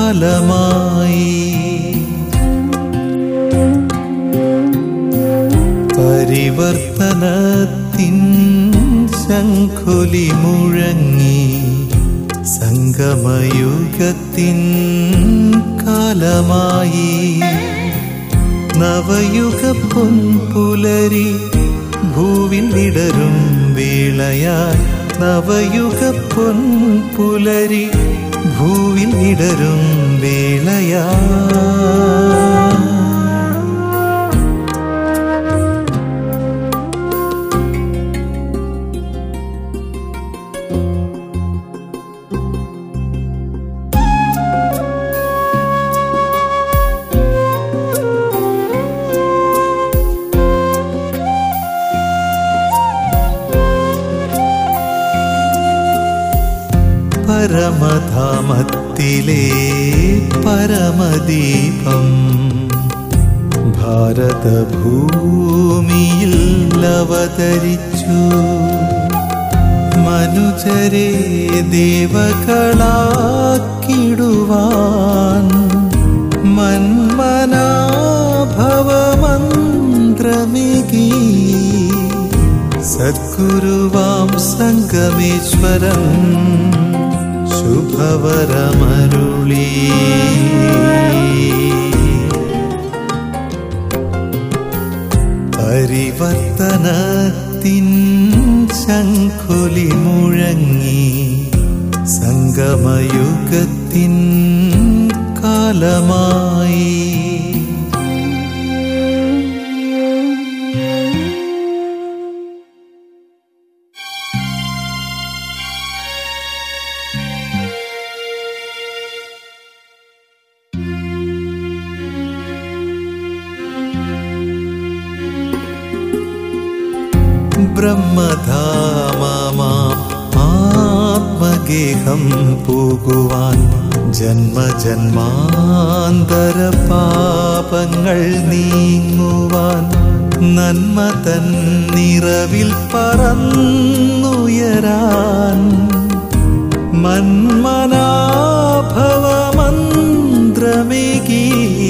കാലമായി പരിവർത്തനത്തിൻ ശംഖുലി മുഴങ്ങി സംഗമയുഗത്തിൻ കാലമായി നവയുഗ പൊൻപുലരി ഭൂവിൽ വിടരും വേളയാൽ നവയുഗ പൊൻപുലരി ഭൂവിൽ വിടരും വേളയാ പരമധാമത്തിലെ പരമദീപം ഭാരതഭൂമിയിൽ അവതരിച്ചു മനുജരെ ദേവകളാക്കിടുവാൻ മന്മനാഭവമന്ത്രമികി സദ്ഗുരുവാം സംഗമേശ്വരൻ ശുഭവരമരുളി പരിവർത്തനത്തിൻ ശംഖുലി മുഴങ്ങി സംഗമയുഗത്തിൻ കാലമായി ബ്രഹ്മധാമമാ ആത്മഗേഹം പോകുവാൻ ജന്മജന്മാന്തര പാപങ്ങൾ നീങ്ങുവാൻ നന്മ തൻ നിറവിൽ പറന്നുയരാൻ മന്മനാഭവമന്ത്രമേകി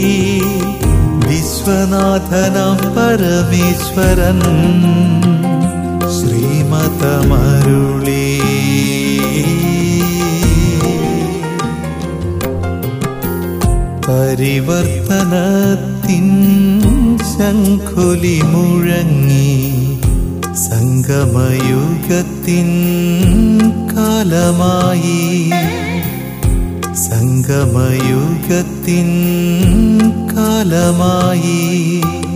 വിശ്വനാഥനാം പരമേശ്വരൻ ശ്രീമതമരുളി പരിവർത്തനത്തിൻ ശംഖുലി മുഴങ്ങി സംഗമയുഗത്തിൻ കാലമായി സംഗമയുഗത്തിൻ കാലമായി